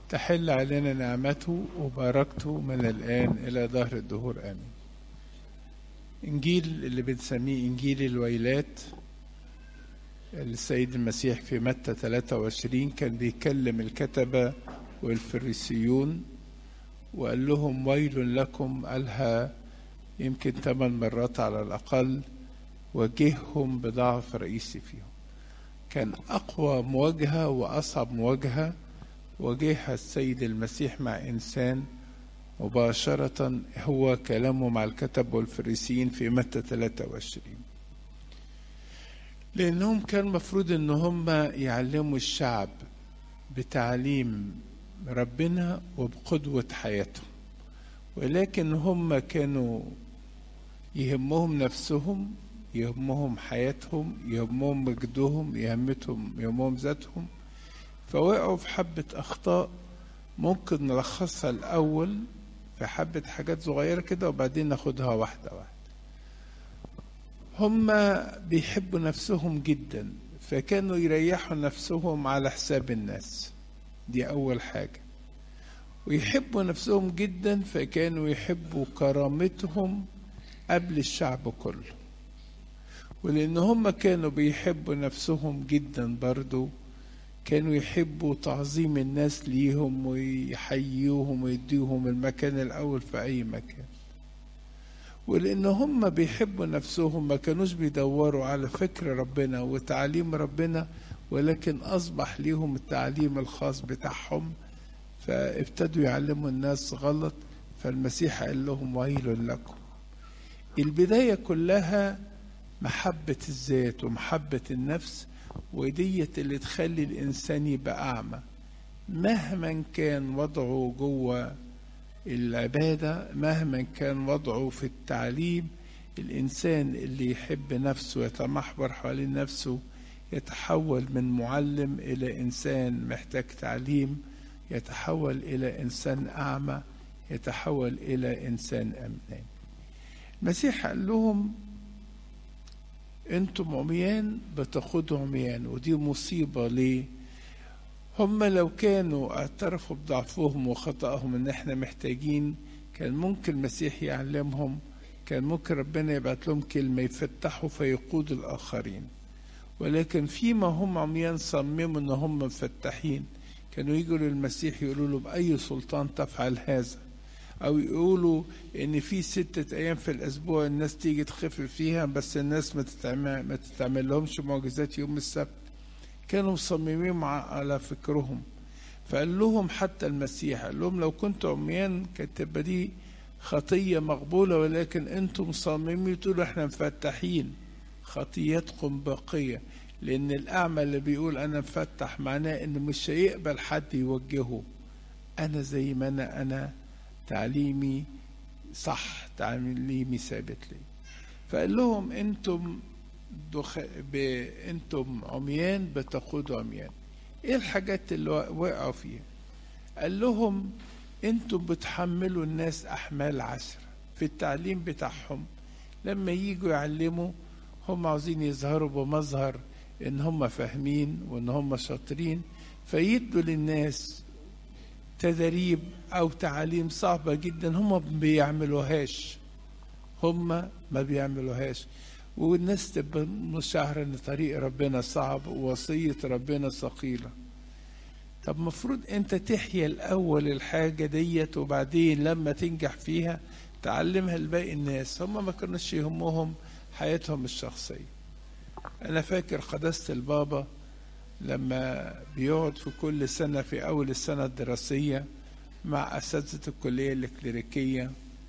تحل علينا نعمته وبركته من الآن إلى دهر الدهور آمين إنجيل اللي بنسميه إنجيل الويلات السيد المسيح في متى 23 كان بيكلم الكتبة والفريسيون وقال لهم ويل لكم قالها يمكن ثمان مرات على الأقل وجههم بضعف رئيسي فيهم كان أقوى مواجهة وأصعب مواجهة واجهها السيد المسيح مع إنسان مباشرة هو كلامه مع الكتب والفريسيين في متى 23 لأنهم كان مفروض إن هم يعلموا الشعب بتعليم ربنا وبقدوة حياتهم ولكن هم كانوا يهمهم نفسهم يهمهم حياتهم يهمهم مجدهم يهمتهم يهمهم ذاتهم فوقعوا في حبة أخطاء ممكن نلخصها الأول في حبة حاجات صغيرة كده وبعدين ناخدها واحدة واحدة هم بيحبوا نفسهم جدا فكانوا يريحوا نفسهم على حساب الناس دي أول حاجة ويحبوا نفسهم جدا فكانوا يحبوا كرامتهم قبل الشعب كله ولأن هم كانوا بيحبوا نفسهم جدا برضو كانوا يحبوا تعظيم الناس ليهم ويحيوهم ويديهم المكان الأول في أي مكان ولأن هم بيحبوا نفسهم ما كانوش بيدوروا على فكر ربنا وتعليم ربنا ولكن أصبح ليهم التعليم الخاص بتاعهم فابتدوا يعلموا الناس غلط فالمسيح قال لهم ويل لكم البداية كلها محبة الذات ومحبة النفس وديت اللي تخلي الإنسان يبقى أعمى مهما كان وضعه جوه العبادة مهما كان وضعه في التعليم الإنسان اللي يحب نفسه يتمحور حوالين نفسه يتحول من معلم إلى إنسان محتاج تعليم يتحول إلى إنسان أعمى يتحول إلى إنسان أمنان المسيح قال لهم انتم عميان بتاخدوا عميان ودي مصيبة ليه هم لو كانوا اعترفوا بضعفهم وخطأهم ان احنا محتاجين كان ممكن المسيح يعلمهم كان ممكن ربنا يبعت لهم كلمة يفتحوا فيقودوا الآخرين ولكن فيما هم عميان صمموا ان هم مفتحين كانوا يجوا للمسيح يقولوا له بأي سلطان تفعل هذا او يقولوا ان في ستة ايام في الاسبوع الناس تيجي تخف فيها بس الناس ما تتعمل ما تتعمل لهمش معجزات يوم السبت كانوا مصممين على فكرهم فقال لهم حتى المسيح قال لهم لو كنتوا عميان كانت تبقى دي خطية مقبولة ولكن انتم مصممين تقولوا احنا مفتحين خطيتكم باقية لان الاعمى اللي بيقول انا مفتح معناه انه مش هيقبل حد يوجهه انا زي ما انا انا تعليمي صح تعليمي ثابت لي فقال لهم انتم دخ... ب... انتم عميان بتقودوا عميان ايه الحاجات اللي وقعوا فيها قال لهم انتم بتحملوا الناس احمال عسرة في التعليم بتاعهم لما يجوا يعلموا هم عاوزين يظهروا بمظهر ان هم فاهمين وان هم شاطرين فيدوا للناس تدريب او تعاليم صعبه جدا هم ما بيعملوهاش هم ما بيعملوهاش والناس تبقى مشاعره ان طريق ربنا صعب ووصيه ربنا ثقيله طب مفروض انت تحيا الاول الحاجه ديت وبعدين لما تنجح فيها تعلمها لباقي الناس هم ما كانوش يهمهم حياتهم الشخصيه انا فاكر قداسه البابا لما بيقعد في كل سنة في أول السنة الدراسية مع أساتذة الكلية الكليريكية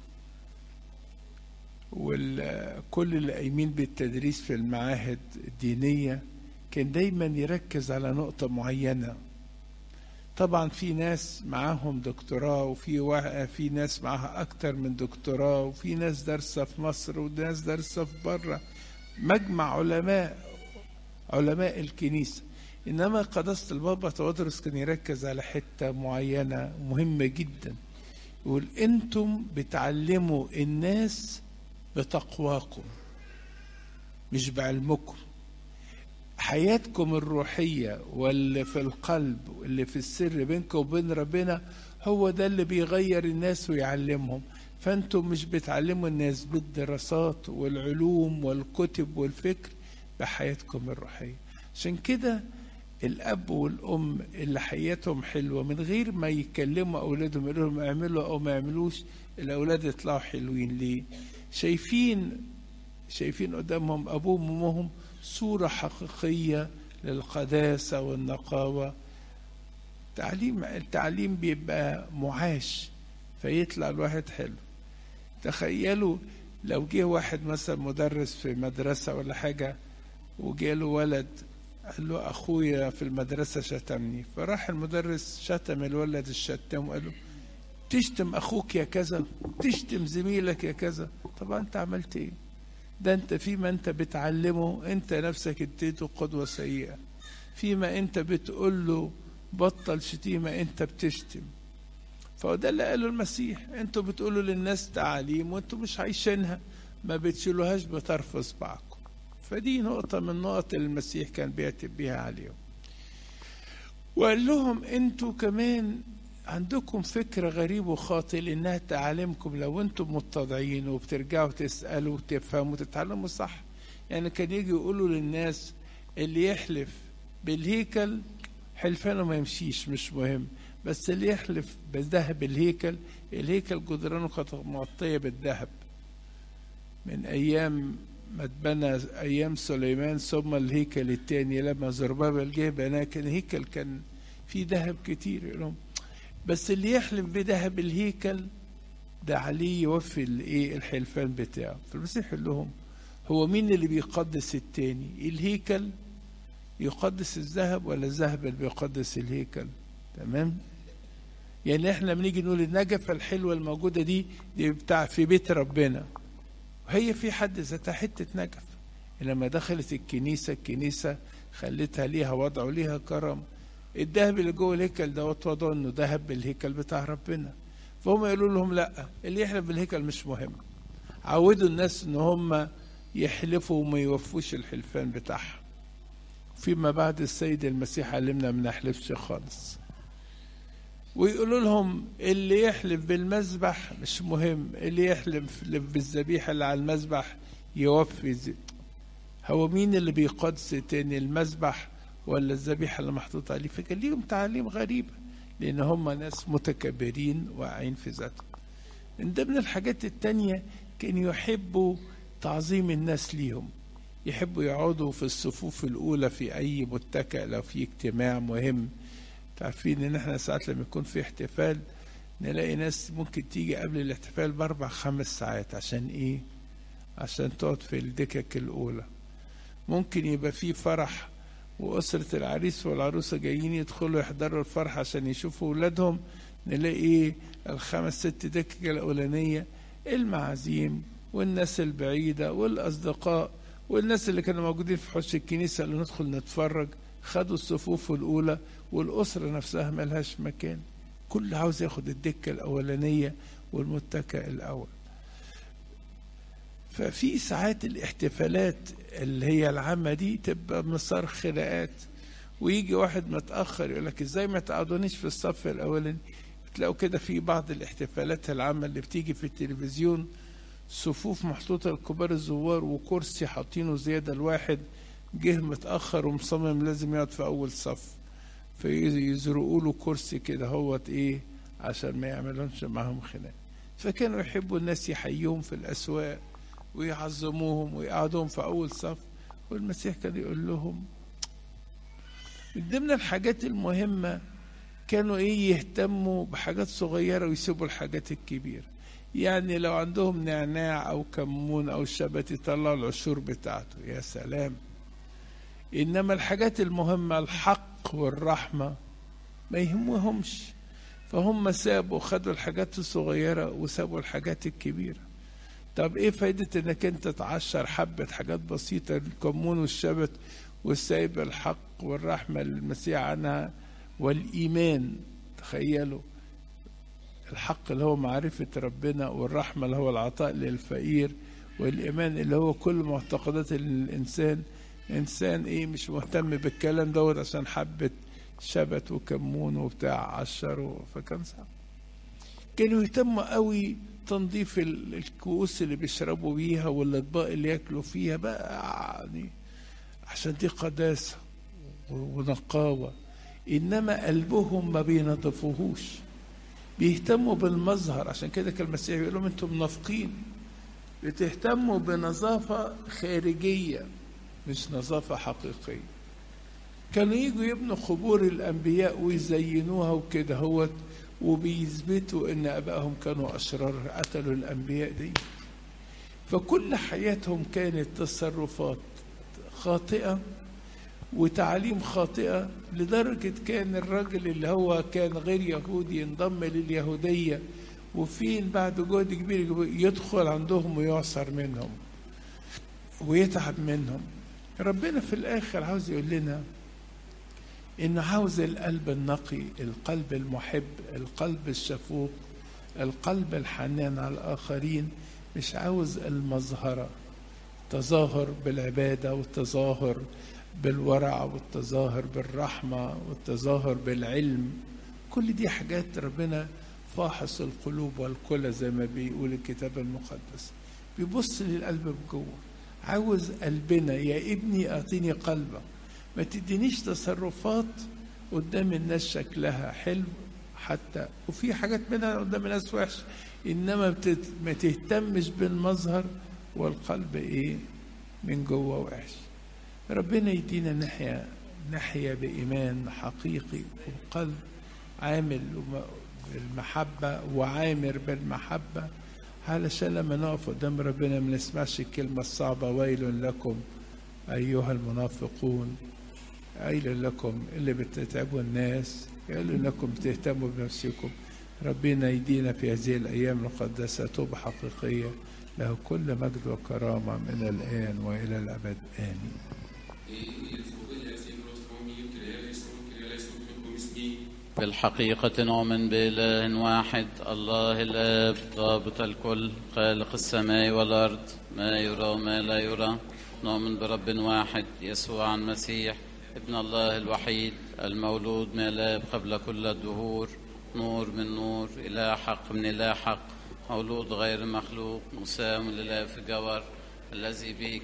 وكل اللي قايمين بالتدريس في المعاهد الدينية كان دايما يركز على نقطة معينة طبعا في ناس معاهم دكتوراه وفي في ناس معاها أكتر من دكتوراه وفي ناس دارسة في مصر وناس دارسة في بره مجمع علماء علماء الكنيسه انما قداسه البابا توادرس كان يركز على حته معينه مهمه جدا يقول انتم بتعلموا الناس بتقواكم مش بعلمكم حياتكم الروحية واللي في القلب واللي في السر بينكم وبين ربنا هو ده اللي بيغير الناس ويعلمهم فانتم مش بتعلموا الناس بالدراسات والعلوم والكتب والفكر بحياتكم الروحية عشان كده الأب والأم اللي حياتهم حلوة من غير ما يكلموا أولادهم يقولوا لهم اعملوا أو ما يعملوش الأولاد يطلعوا حلوين ليه؟ شايفين شايفين قدامهم أبوهم وأمهم صورة حقيقية للقداسة والنقاوة تعليم التعليم بيبقى معاش فيطلع الواحد حلو تخيلوا لو جه واحد مثلا مدرس في مدرسة ولا حاجة وجاله ولد قال له أخويا في المدرسة شتمني فراح المدرس شتم الولد الشتام وقال له تشتم أخوك يا كذا تشتم زميلك يا كذا طبعا أنت عملت إيه ده أنت فيما أنت بتعلمه أنت نفسك اديته قدوة سيئة فيما أنت بتقول له بطل شتيمة أنت بتشتم فده اللي قاله المسيح انتوا بتقولوا للناس تعاليم وانتوا مش عايشينها ما بتشيلوهاش بطرف اصبعكم فدي نقطة من النقط اللي المسيح كان بيعتب بيها عليهم وقال لهم انتوا كمان عندكم فكرة غريب وخاطئ لانها تعاليمكم لو انتم متضعين وبترجعوا تسألوا وتفهموا وتتعلموا صح يعني كان يجي يقولوا للناس اللي يحلف بالهيكل حلفانه ما يمشيش مش مهم بس اللي يحلف بذهب الهيكل الهيكل جدرانه كانت مغطية بالذهب من أيام ما اتبنى أيام سليمان ثم الهيكل الثاني لما زربابل جه بناه كان الهيكل كان فيه ذهب كتير يقولون بس اللي يحلف بذهب الهيكل ده عليه يوفي الايه الحلفان بتاعه فالمسيح يقول لهم هو مين اللي بيقدس التاني الهيكل يقدس الذهب ولا الذهب اللي بيقدس الهيكل تمام يعني احنا بنيجي نقول النجفة الحلوة الموجودة دي دي بتاع في بيت ربنا وهي في حد ذاتها حتة نجفة لما دخلت الكنيسة الكنيسة خلتها ليها وضع وليها كرم الذهب اللي جوه الهيكل دوت وضعه انه ذهب بالهيكل بتاع ربنا فهم يقولوا لهم لا اللي يحلف بالهيكل مش مهم عودوا الناس ان هم يحلفوا وما يوفوش الحلفان بتاعهم فيما بعد السيد المسيح علمنا ما نحلفش خالص ويقولوا لهم اللي يحلف بالمذبح مش مهم اللي يحلف بالذبيحة اللي على المذبح يوفي زي. هو مين اللي بيقدس تاني المذبح ولا الذبيحة اللي محطوطة عليه فكان ليهم تعاليم غريبة لأن هم ناس متكبرين واقعين في ذاتهم من ضمن الحاجات التانية كانوا يحبوا تعظيم الناس ليهم يحبوا يقعدوا في الصفوف الأولى في أي متكئ لو في اجتماع مهم عارفين ان احنا ساعات لما يكون في احتفال نلاقي ناس ممكن تيجي قبل الاحتفال باربع خمس ساعات عشان ايه عشان تقعد في الدكك الاولى ممكن يبقى في فرح وأسرة العريس والعروسة جايين يدخلوا يحضروا الفرح عشان يشوفوا ولادهم نلاقي الخمس ست دكك الأولانية المعازيم والناس البعيدة والأصدقاء والناس اللي كانوا موجودين في حوش الكنيسة اللي ندخل نتفرج خدوا الصفوف الأولى والأسرة نفسها ملهاش مكان كل عاوز ياخد الدكة الأولانية والمتكئ الأول ففي ساعات الاحتفالات اللي هي العامة دي تبقى مسار خناقات ويجي واحد متأخر يقول لك ازاي ما تقعدونيش في الصف الأولاني تلاقوا كده في بعض الاحتفالات العامة اللي بتيجي في التلفزيون صفوف محطوطة لكبار الزوار وكرسي حاطينه زيادة الواحد جه متأخر ومصمم لازم يقعد في أول صف فيزرقوا له كرسي كده هوت إيه عشان ما يعملهمش معاهم خناق فكانوا يحبوا الناس يحيوهم في الأسواق ويعظموهم ويقعدوهم في أول صف والمسيح كان يقول لهم من ضمن الحاجات المهمة كانوا إيه يهتموا بحاجات صغيرة ويسيبوا الحاجات الكبيرة يعني لو عندهم نعناع أو كمون أو شبت يطلعوا العشور بتاعته يا سلام إنما الحاجات المهمة الحق والرحمة ما يهمهمش فهم سابوا خدوا الحاجات الصغيرة وسابوا الحاجات الكبيرة طب ايه فايدة انك انت تعشر حبة حاجات بسيطة الكمون والشبت والسايب الحق والرحمة المسيح عنها والإيمان تخيلوا الحق اللي هو معرفة ربنا والرحمة اللي هو العطاء للفقير والإيمان اللي هو كل معتقدات الإنسان انسان ايه مش مهتم بالكلام دوت عشان حبة شبت وكمون وبتاع عشره فكان صعب كانوا يهتموا قوي تنظيف ال- الكؤوس اللي بيشربوا بيها والاطباق اللي ياكلوا فيها بقى يعني عشان دي قداسة و- ونقاوة انما قلبهم ما بينظفوهوش بيهتموا بالمظهر عشان كده كان المسيح بيقول لهم انتم منافقين بتهتموا بنظافة خارجية مش نظافة حقيقية كانوا يجوا يبنوا قبور الأنبياء ويزينوها وكده هو وبيثبتوا إن أبائهم كانوا أشرار قتلوا الأنبياء دي فكل حياتهم كانت تصرفات خاطئة وتعاليم خاطئة لدرجة كان الراجل اللي هو كان غير يهودي ينضم لليهودية وفين بعد جهد كبير يدخل عندهم ويعصر منهم ويتعب منهم ربنا في الآخر عاوز يقول لنا إنه عاوز القلب النقي القلب المحب القلب الشفوق القلب الحنان على الآخرين مش عاوز المظهرة تظاهر بالعبادة والتظاهر بالورع والتظاهر بالرحمة والتظاهر بالعلم كل دي حاجات ربنا فاحص القلوب والكلى زي ما بيقول الكتاب المقدس بيبص للقلب من جوه عاوز قلبنا يا ابني اعطيني قلبك ما تدينيش تصرفات قدام الناس شكلها حلو حتى وفي حاجات منها قدام الناس وحش انما بتت... ما تهتمش بالمظهر والقلب ايه من جوه وحش ربنا يدينا نحيا نحيا بإيمان حقيقي وقلب عامل وم- بالمحبة وعامر بالمحبة علشان لما نقف قدام ربنا ما نسمعش الكلمة الصعبة ويل لكم أيها المنافقون ويل لكم اللي بتتعبوا الناس ويل لكم بتهتموا بنفسكم ربنا يدينا في هذه الأيام المقدسة توبة حقيقية له كل مجد وكرامة من الآن وإلى الأبد آمين في الحقيقة نؤمن بإله واحد الله الآب ضابط الكل خالق السماء والأرض ما يرى وما لا يرى نؤمن برب واحد يسوع المسيح ابن الله الوحيد المولود من الآب قبل كل الدهور نور من نور إله حق من إله حق مولود غير مخلوق مساوم لله في جوهر الذي به